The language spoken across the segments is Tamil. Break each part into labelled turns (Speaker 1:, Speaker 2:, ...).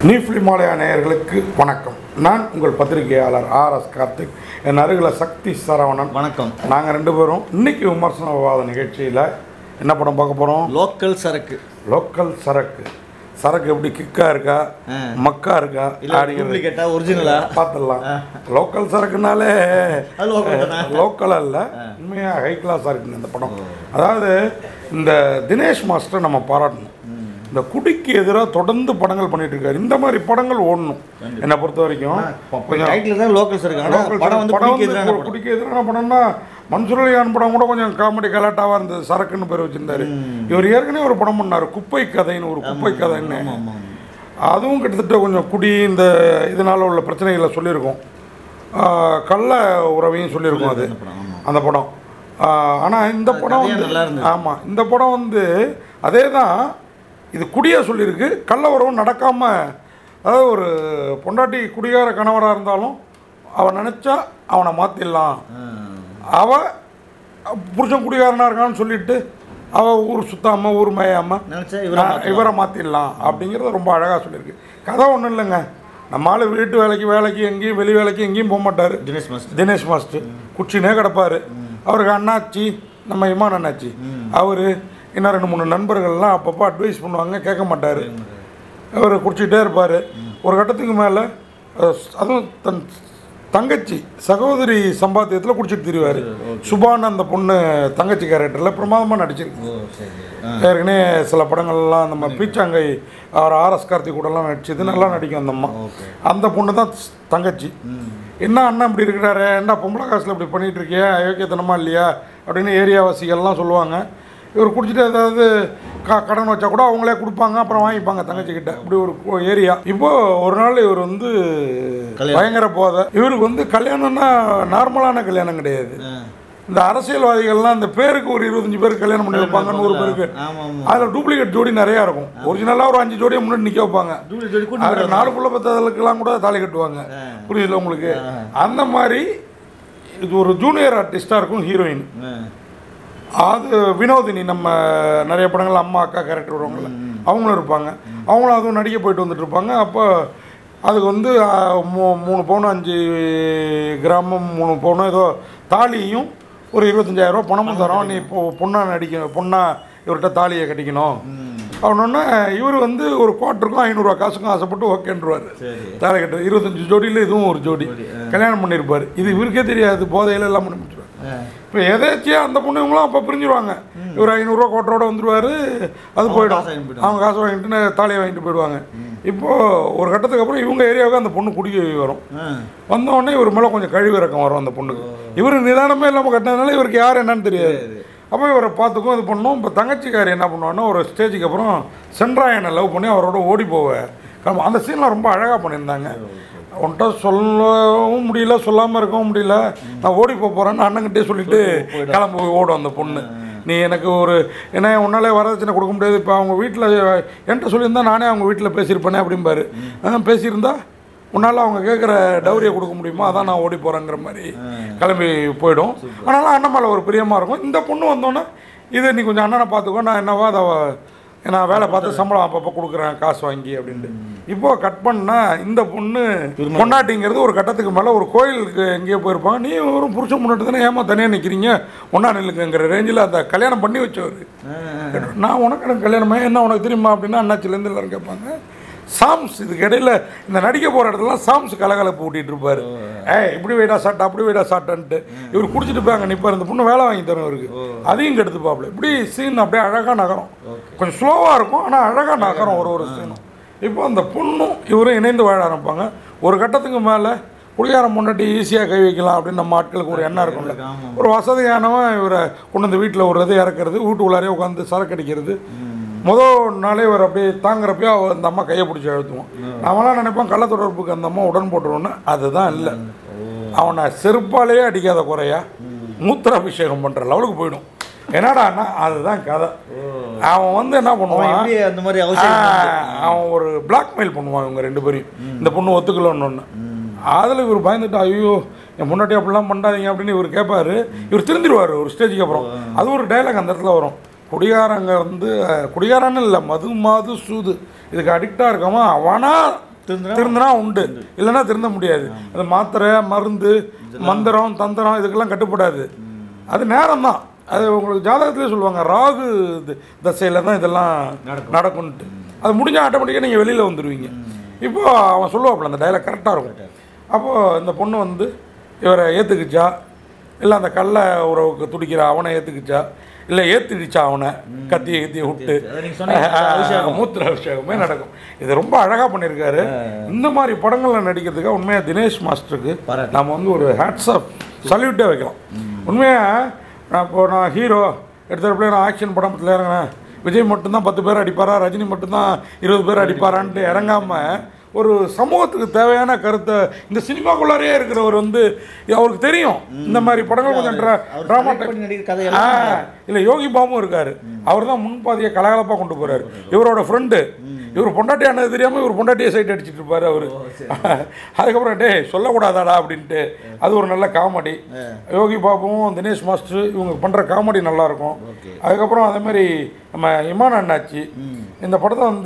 Speaker 1: நீ ஃபிலிமாலயா நேயர்களுக்கு வணக்கம் நான் உங்கள் பத்திரிகையாளர் ஆர் எஸ் கார்த்திக் என் அருகில் சக்தி சரவணன்
Speaker 2: வணக்கம்
Speaker 1: நாங்கள் ரெண்டு பேரும் இன்னைக்கு விமர்சன விவாத நிகழ்ச்சியில் என்ன படம் பார்க்க போகிறோம்
Speaker 2: லோக்கல் சரக்கு
Speaker 1: லோக்கல் சரக்கு சரக்கு எப்படி கிக்கா இருக்கா
Speaker 2: ஆ.
Speaker 1: மக்கா இருக்கா
Speaker 2: இல்ல டூப்ளிகேட்டா ஒரிஜினலா
Speaker 1: பார்த்துடலாம் லோக்கல் சரக்குனாலே
Speaker 2: அது local தானே?
Speaker 1: லோக்கல் அல்ல உண்மையாக ஹை கிளாஸாக இருக்குங்க இந்த படம் அதாவது இந்த தினேஷ் மாஸ்டர் நம்ம பாராட்டணும் இந்த குடிக்கு எதிராக தொடர்ந்து படங்கள் பண்ணிட்டு இருக்காரு இந்த மாதிரி படங்கள் ஓடணும் என்னை பொறுத்த வரைக்கும் கொஞ்சம்
Speaker 2: டைட்டில் தான் லோக்கல் சரக்கு ஆனா
Speaker 1: local
Speaker 2: படம் வந்து
Speaker 1: படம்
Speaker 2: குடிக்கு
Speaker 1: வந்து
Speaker 2: எதிரான
Speaker 1: கு-
Speaker 2: படம்
Speaker 1: குடிக்கு எதிரான படம்னா மன்சூர் அலிகான் படம் கூட கொஞ்சம் காமெடி கலாட்டாவாக இருந்தது சரக்குன்னு பேர் வச்சிருந்தாரு இவர் ஏற்கனவே ஒரு படம் பண்ணாரு குப்பை கதைன்னு ஒரு குப்பை கதைன்னு
Speaker 2: ஆமா ஆமா
Speaker 1: அதுவும் கிட்டத்தட்ட கொஞ்சம் குடி இந்த இதனால் உள்ள பிரச்சனைகளை சொல்லியிருக்கோம் ஆஹ் கள்ள உறவையும் சொல்லியிருக்கோம் அது
Speaker 2: அந்த படம் ஆமா
Speaker 1: அந்த படம் ஆனால் இந்த படம்
Speaker 2: கதையா
Speaker 1: வந்து
Speaker 2: நல்லா இருந்தது.
Speaker 1: ஆமாம் இந்த படம் வந்து அதே தான் இது குடியா சொல்லியிருக்கு கள்ள உறவும் நடக்காமல் அதாவது ஒரு பொண்டாட்டி குடிகார கணவராக இருந்தாலும் அவன் நினச்சா அவனை மாற்றிடலாம்
Speaker 2: ஆ.
Speaker 1: அவ புருஷன் குடிகாரனாக இருக்கான்னு சொல்லிட்டு அவள் ஊர் சுத்தாமல் ஊர் மேயாமல்
Speaker 2: நினைச்சா இவரை
Speaker 1: நான் இவரை மாற்றிடலாம் அப்படிங்கிறத ரொம்ப அழகாக சொல்லியிருக்கு கதை ஒன்றும் இல்லைங்க நம்ம ஆள் வீட்டு வேலைக்கு வேலைக்கு எங்கேயும் வெளி வேலைக்கு எங்கேயும் போக மாட்டார்
Speaker 2: தினேஷ் மாஸ்டர்
Speaker 1: தினேஷ் மாஸ்டர் குச்சினே கிடப்பார் அவருக்கு அண்ணாச்சி நம்ம இமான் அண்ணாச்சி அவர் இன்னும் ரெண்டு மூணு நண்பர்கள்லாம் அப்பப்போ அட்வைஸ் பண்ணுவாங்க கேட்க மாட்டார் அவர் குடிச்சிக்கிட்டே இருப்பார் ஒரு கட்டத்துக்கு மேலே அதுவும் தன் தங்கச்சி சகோதரி சம்பாத்தியத்தில் குடிச்சிட்டு திரிவார் சுபான் அந்த பொண்ணு தங்கச்சி கேரக்டரில் பிரமாதமாக நடிச்சிருக்கு
Speaker 2: ஓ சரி ஆ.
Speaker 1: ஏற்கனவே சில படங்கள்லாம் நம்ம பீச்சாங்கை அவர் ஆர்எஸ் கார்த்திக் கூடலாம் நடிச்சது நல்லா நடிக்கும் அந்த அம்மா
Speaker 2: ஓகே
Speaker 1: அந்த பொண்ணு தான் தங்கச்சி
Speaker 2: ம்
Speaker 1: என்ன அண்ணன் இப்படி இருக்கிறாரு என்ன பொம்பளை காசில் இப்படி பண்ணிட்டு இருக்கியா அயோக்கியத்தனமா இல்லையா அப்படின்னு ஏரியாவாசிகள்லாம் சொல்லுவாங்க இவர் குடிச்சிட்டு ஏதாவது க கடன் வச்சா கூட அவங்களே கொடுப்பாங்க அப்புறம் வாங்கிப்பாங்க தங்கச்சிக்கிட்ட இப்படி ஒரு கு- ஏரியா இப்போ ஒரு நாள் இவர் வந்து
Speaker 2: கல்யாணம்.
Speaker 1: பயங்கர போதை இவருக்கு வந்து கல்யாணம்னா நார்மலான கல்யாணம் கிடையாது
Speaker 2: ஆ.
Speaker 1: இந்த அரசியல்வாதிகள்லாம் இந்த பேருக்கு ஒரு இருபத்தஞ்சு பேர் கல்யாணம் பண்ணி வைப்பாங்க நூறு பேருக்கு
Speaker 2: ஆமா ஆமா
Speaker 1: அதில் டூப்ளிகேட் ஜோடி நிறையா இருக்கும் ஒரிஜினலாக ஒரு அஞ்சு ஜோடியை முன்னாடி நிற்க வைப்பாங்க
Speaker 2: ஜூலி ஜோடி கூட்டி
Speaker 1: அதில் நாலு புள்ள பத்ததுக்கெல்லாம் கூட தாலி கட்டுவாங்க புரியுதுல உங்களுக்கு அந்த மாதிரி இது ஒரு ஜூனியர் ஆர்டிஸ்டாக இருக்கும் ஹீரோயின்
Speaker 2: ஆ.
Speaker 1: அது வினோதினி நம்ம நிறைய படங்கள் அம்மா அக்கா கேரக்டர் வருவாங்கல்ல அவங்களும் இருப்பாங்க அவங்களும் அதுவும் நடிக்க போயிட்டு வந்துட்டு இருப்பாங்க அப்போ அதுக்கு வந்து ஆ, மூ- மூணு பவுன் அஞ்சு கிராமம் மூணு பவுனும் ஏதோ தாலியும் ஒரு இருபத்தஞ்சாயிரம் ரூபா பணமும் தரோம் நீ இப்போ பொண்ணா நடிக்க பொண்ணா இவர்கிட்ட தாலியை கட்டிக்கணும்
Speaker 2: ம்.
Speaker 1: அவனொன்னே இவர் வந்து ஒரு குவார்ட்டருக்கும் ஐநூறுரூவா காசுக்கும் ஆசைப்பட்டு ஓகேன்றுவார்
Speaker 2: சரி
Speaker 1: தாலி கட்டு இருபத்தஞ்சு ஜோடியில் இதுவும் ஒரு ஜோடி
Speaker 2: ஜோடி, ஆ.
Speaker 1: கல்யாணம் பண்ணியிருப்பார் இது இவருக்கே தெரியாது போதையில எல்லாம் பண்ணி முடிச்சிருவார்
Speaker 2: ஆ.
Speaker 1: இப்போ எதேச்சியாக அந்த பொண்ணு இவங்களும் அப்போ பிரிஞ்சிருவாங்க இவர் ஐநூறுரூவா கோட்டரோட வந்துருவார் அது போயிடும்
Speaker 2: காசு வாங்கிட்டு போயிடுவாங்க.
Speaker 1: அவங்க காசு வாங்கிட்டு தாலியை வாங்கிட்டு போயிடுவாங்க இப்போது ஒரு கட்டத்துக்கு அப்புறம் இவங்க ஏரியாவுக்கு அந்த பொண்ணு குடிக்க வரும்
Speaker 2: ஆ.
Speaker 1: வந்த உடனே இவர் மேலே கொஞ்சம் கழிவு இறக்கம் வரும் அந்த பொண்ணுக்கு இவர் நிதானமே இல்லாமல் கட்டினதுனால இவருக்கு யார் என்னன்னு தெரியாது அப்போ இவரை பார்த்துக்கும் இது பண்ணோம் இப்போ தங்கச்சிக்காரி என்ன பண்ணுவான்னா ஒரு ஸ்டேஜுக்கு அப்புறம் சென்ட்ராயனை லவ் பண்ணி அவரோட ஓடி போவேன் கிளம்ப அந்த சீன்லாம் ரொம்ப அழகாக பண்ணியிருந்தாங்க உன்கிட்ட சொல்லவும் முடியல சொல்லாமல் இருக்கவும் முடியல நான் ஓடி போக போகிறேன்னு அண்ணங்கிட்டே சொல்லிட்டு கிளம்பி ஓடும் அந்த பொண்ணு நீ எனக்கு ஒரு என்ன உன்னாலே வரதட்சணை கொடுக்க முடியாது இப்போ அவங்க வீட்டில் என்கிட்ட சொல்லியிருந்தா நானே அவங்க வீட்டில் பேசியிருப்பேனே அப்படிம்பாரு ஆ, பேசியிருந்தா உன்னால் அவங்க கேட்குற டௌரியை கொடுக்க முடியுமா அதான் நான் ஓடி போகிறேங்கிற மாதிரி கிளம்பி போயிடும் ஆனாலும் அண்ணன் மேலே ஒரு பிரியமாக இருக்கும் இந்த பொண்ணு வந்தோன்னே இது நீ கொஞ்சம் அண்ணனை பார்த்துக்கோ நான் என்னவோ அதை நான் வேலை பார்த்து சம்பளம் அப்பப்போ கொடுக்குறேன் காசு வாங்கி அப்படின்ட்டு இப்போ கட் பண்ணா இந்த பொண்ணு பொண்டாட்டிங்கிறது ஒரு கட்டத்துக்கு மேலே ஒரு கோயிலுக்கு எங்கேயோ போயிருப்பாங்க நீ ஒரு புருஷன் முன்னாடி தானே ஏமா தனியாக நிற்கிறீங்க ஒன்றா நில்லுங்கிற ரேஞ்சில் அந்த கல்யாணம் பண்ணி வச்சவர்
Speaker 2: ஆ.
Speaker 1: நான் உனக்கு எனக்கு கல்யாணமே என்ன உனக்கு தெரியுமா அப்படின்னா அண்ணாச்சிலேருந்து எல்லாரும் கேட்பாங்க சாம்ஸ் இதுக்கு இடையில இந்த நடிக்க போகிற இடத்துலலாம் சாம்ஸ் கலகலப்பு ஊட்டிட்டு இருப்பாரு ஏய் இப்படி வைடா சாட்டா அப்படி வைடா சாட்டான்ட்டு இவர் குடிச்சிட்டு போய் அங்கே நிற்பார் இந்த பொண்ணு வேலை வாங்கி தரும் இவருக்கு அதையும் கெடுத்துப்பாப்புல இப்படி சீன் அப்படியே அழகாக நகரும் கொஞ்சம் ஸ்லோவாக இருக்கும் ஆனால் அழகாக நகரும் ஒரு ஒரு சீனும் இப்போ அந்த பொண்ணும் இவரும் இணைந்து வாழ ஆரம்பிப்பாங்க ஒரு கட்டத்துக்கு மேலே குடிகாரம் முன்னாடி ஈஸியாக கை வைக்கலாம் அப்படின்னு நம்ம ஆட்களுக்கு ஒரு எண்ணம் இருக்கும்ல
Speaker 2: ஆமா.
Speaker 1: ஒரு வசதியானவன் இவரை கொண்டு வந்து வீட்டில் விடுறது இறக்குறது வீட்டு உள்ளாரே உட்காந்து சரக்கு அடிக்கிறது முதல் நாளே இவர் அப்படியே தாங்குறப்பயே அவ அந்த அம்மா கையை பிடிச்சி அழுத்துவோம் நம்மளாம் நினைப்போம் கள்ள தொடர்புக்கு அந்த அம்மா உடன் போட்டுருவோன்னு அதுதான் இல்லை அவனை செருப்பாலேயே அடிக்காத குறையா மூத்திராபிஷேகம் பண்ணுற லெவலுக்கு போயிடும் என்னடான்னா அதுதான் கதை அவன் வந்து என்ன
Speaker 2: அவன்
Speaker 1: பண்ணுவான்
Speaker 2: எப்படி அந்த மாதிரி அவசியம்
Speaker 1: ஆ, அவன் ஒரு பிளாக்மெயில் பண்ணுவான் இவங்க ரெண்டு பேரையும் இந்த பொண்ணு ஒத்துக்கலன்னு ஒன்று அதில் இவர் பயந்துட்டு ஐயோ என் முன்னாடி அப்படிலாம் பண்ணாதீங்க அப்படின்னு இவர் கேட்பாரு இவர் திருந்திருவார் ஒரு ஸ்டேஜுக்கு அப்புறம் அது ஒரு டைலாக் அந்த இடத்துல வரும் குடிகாரங்க வந்து அஹ், குடிகாரன்னு இல்லை மது மாது சூது இதுக்கு அடிக்டாக இருக்கவன் அவனா
Speaker 2: திருந்துனா
Speaker 1: திருந்தினா உண்டு இல்லைன்னா திருந்த முடியாது அது மாத்திரை மருந்து மந்திரம் தந்திரம் இதுக்கெல்லாம் கட்டுப்படாது அது நேரம் தான் அது உங்களுக்கு ஜாதகத்திலே சொல்லுவாங்க ராகு இது- தசையில தான் இதெல்லாம் நடக்கும்ட்டு அது முடிஞ்சால் ஆட்டோமேட்டிக்காக நீங்கள் வெளியில் வந்துடுவீங்க இப்போ அவன் சொல்லுவாப்புல அந்த டைலாக் கரெக்டாக இருக்கும் அப்போது இந்த பொண்ணு வந்து இவரை ஏற்றுக்குச்சா இல்லை அந்த கள்ள உறவுக்கு துடிக்கிற அவனை ஏற்றுக்குச்சா இல்லை ஏற்றிடுச்சா அவனை கத்தியை கத்தியை விட்டு
Speaker 2: அதை நீங்க சொன்னீங்க, அபிஷேகம்.
Speaker 1: மூத்திர அபிஷேகமே நடக்கும் இது ரொம்ப அழகாக பண்ணியிருக்காரு இந்த மாதிரி படங்களில் நடிக்கிறதுக்கு உண்மையாக தினேஷ் மாஸ்டருக்கு
Speaker 2: பாராட்டு.
Speaker 1: நம்ம வந்து ஒரு ஹேட்ஸ் ஆஃப் சல்யூட்டே வைக்கலாம் உண்மையாக நான் இப்போ நான் ஹீரோ எடுத்தப்பல நான் ஆக்ஷன் படத்தில் இறங்கினேன் விஜய் மட்டும்தான் பத்து பேர் அடிப்பாரா ரஜினி மட்டும்தான் இருபது பேர் அடிப்பாரான்ட்டு இறங்காம ஒரு சமூகத்துக்கு தேவையான கருத்தை இந்த சினிமாக்குள்ளாரே இருக்கிறவர் வந்து அவருக்கு தெரியும் இந்த மாதிரி படங்கள் கொஞ்சம் ட்ரா
Speaker 2: அவர்
Speaker 1: ட்ராமா
Speaker 2: select பண்ணி நடிக்கிற கதையெல்லாம்
Speaker 1: இல்லை யோகி பாபும் இருக்காரு அவர் தான் முன்பாதியை கலகலப்பாக கொண்டு போறாரு இவரோட ஃப்ரெண்டு இவர் பொண்டாட்டி ஆனது தெரியாமல் இவர் பொண்டாட்டியை சைட் அடிச்சிட்டு இருப்பாரு அவர் அதுக்கப்புறம் டேய் சொல்லக்கூடாதாடா அப்படின்ட்டு அது ஒரு நல்ல காமெடி யோகி பாபுவும் தினேஷ் மாஸ்டர் இவங்க பண்ணுற காமெடி நல்லா இருக்கும்
Speaker 2: Okay.
Speaker 1: அதுக்கப்புறம் அதே மாதிரி நம்ம இமான் அண்ணாச்சி இந்த படத்தை வந்து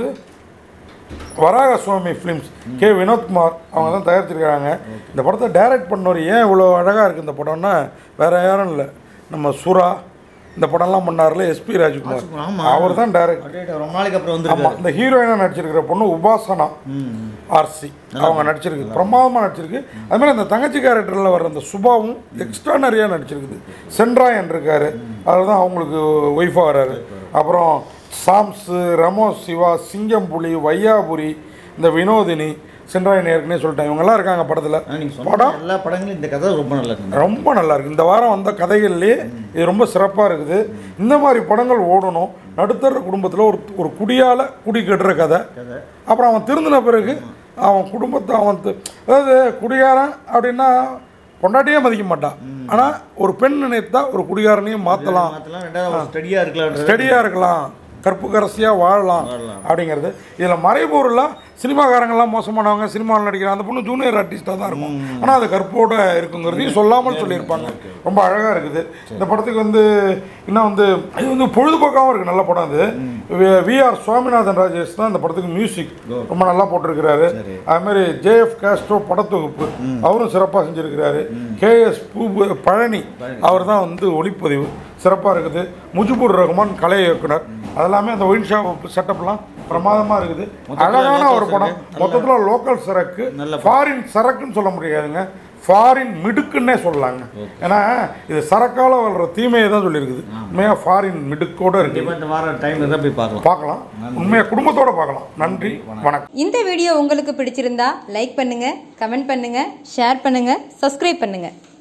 Speaker 1: வராக சுவாமி ஃபிலிம்ஸ் கே வினோத்குமார் அவங்க தான் தயாரிச்சிருக்காங்க இந்த படத்தை டைரக்ட் பண்ணவர் ஏன் இவ்வளோ அழகாக இருக்குது இந்த படம்னா வேற யாரும் இல்லை நம்ம சுறா இந்த படம்லாம் பண்ணார்ல எஸ்பி ராஜ்குமார்
Speaker 2: ஆமா.
Speaker 1: அவர் தான் டைரக்ட்
Speaker 2: அப்படியே ரொம்ப நாளைக்கு அப்புறம்
Speaker 1: ஆமாம்
Speaker 2: வந்துருக்கு
Speaker 1: இந்த ஹீரோயினாக நடிச்சிருக்கிற பொண்ணு உபாசனா
Speaker 2: ம்
Speaker 1: ஆர்சி அவங்க நடிச்சிருக்கு பிரமாதமாக நடிச்சிருக்கு அது மாதிரி அந்த தங்கச்சி கேரக்டரில் வர அந்த சுபாவும் எக்ஸ்ட்ரானரியாக நடிச்சிருக்குது சென்ட்ராயன் இருக்காரு அவர் தான் அவங்களுக்கு ஒய்ஃபாக வராரு அப்புறம் சாம்ஸு ரமோ சிவா சிங்கம்புலி வையாபுரி இந்த வினோதினி சென்ட்ராயன் ஏற்கனவே சொல்லிட்டேன் இவங்கெல்லாம் இருக்காங்க படத்தில்
Speaker 2: ஆனா நீங்க சொன்ன
Speaker 1: படம்
Speaker 2: எல்லா படங்களும் இந்த கதை ரொம்ப நல்லா இருக்கு
Speaker 1: ரொம்ப நல்லா இருக்கு இந்த வாரம் வந்த கதைகள்லேயே இது ரொம்ப சிறப்பாக இருக்குது இந்த மாதிரி படங்கள் ஓடணும் நடுத்தர குடும்பத்தில் ஒரு ஒரு குடியால் குடி கெடுற கதை
Speaker 2: கதை
Speaker 1: அப்புறம் அவன் திருந்தின பிறகு அவன் குடும்பத்தை அவன் தி- அதாவது குடிகாரன் அப்படின்னா பொண்டாட்டியே மதிக்க மாட்டான் ஆனால் ஒரு பெண் நினைத்தா ஒரு குடிகாரனையும் மாற்றலாம்
Speaker 2: மாத்தலாம் ரெண்டாவது ஸ்டடியா இருக்கலாம்
Speaker 1: ஸ்டடியாக இருக்கலாம் கற்பு கரசியாக வாழலாம்
Speaker 2: வாழலாம்.
Speaker 1: அப்படிங்கிறது இதில் மறைபொருளாக சினிமாக்காரங்கெல்லாம் மோசமானவங்க சினிமாவில் நடிக்கிறாங்க அந்த பொண்ணு ஜூனியர் ஆர்டிஸ்டாக தான் இருக்கும் ஆனால் அது கற்போட இருக்குங்கிறதையும் சொல்லாமல் சொல்லியிருப்பாங்க ரொம்ப அழகாக இருக்குது இந்த படத்துக்கு வந்து இன்னும் வந்து இது வந்து பொழுதுபோக்காகவும் இருக்குது நல்ல படம் அது விஆர் சுவாமிநாதன் ராஜேஷ் தான் இந்த படத்துக்கு மியூசிக் ரொம்ப நல்லா போட்டிருக்கிறாரு
Speaker 2: சரி.
Speaker 1: அது மாதிரி ஜேஎஃப் காஸ்ட்ரோ படத்தொகுப்பு அவரும் சிறப்பாக செஞ்சிருக்கிறாரு கேஎஸ் பூ பழனி அவர் தான் வந்து ஒளிப்பதிவு சிறப்பாக இருக்குது முஜிபுர் ரஹ்மான் கலை இயக்குனர் அதெல்லாமே அந்த ஒயின் ஷாப் செட்டப்லாம் பிரமாதமாக இருக்குது அழகான ஒரு படம் மொத்தத்தில் லோக்கல் சரக்கு
Speaker 2: நல்ல
Speaker 1: ஃபாரின் சரக்குன்னு சொல்ல முடியாதுங்க ஃபாரின் மிடுக்குன்னே சொல்லலாங்க ஏன்னா இது சரக்கால வளர்ற தீமையை தான் சொல்லியிருக்குது உண்மையாக ஃபாரின் மிடுக்கோட இருக்குது
Speaker 2: கண்டிப்பா இந்த வாரம் டைம் இருந்தால் போய் பார்க்கலாம்
Speaker 1: பார்க்கலாம் உண்மையாக குடும்பத்தோட பார்க்கலாம் நன்றி வணக்கம்
Speaker 3: இந்த வீடியோ உங்களுக்கு பிடிச்சிருந்தா லைக் பண்ணுங்க கமெண்ட் பண்ணுங்க ஷேர் பண்ணுங்க சப்ஸ்கிரைப் பண்ணுங்க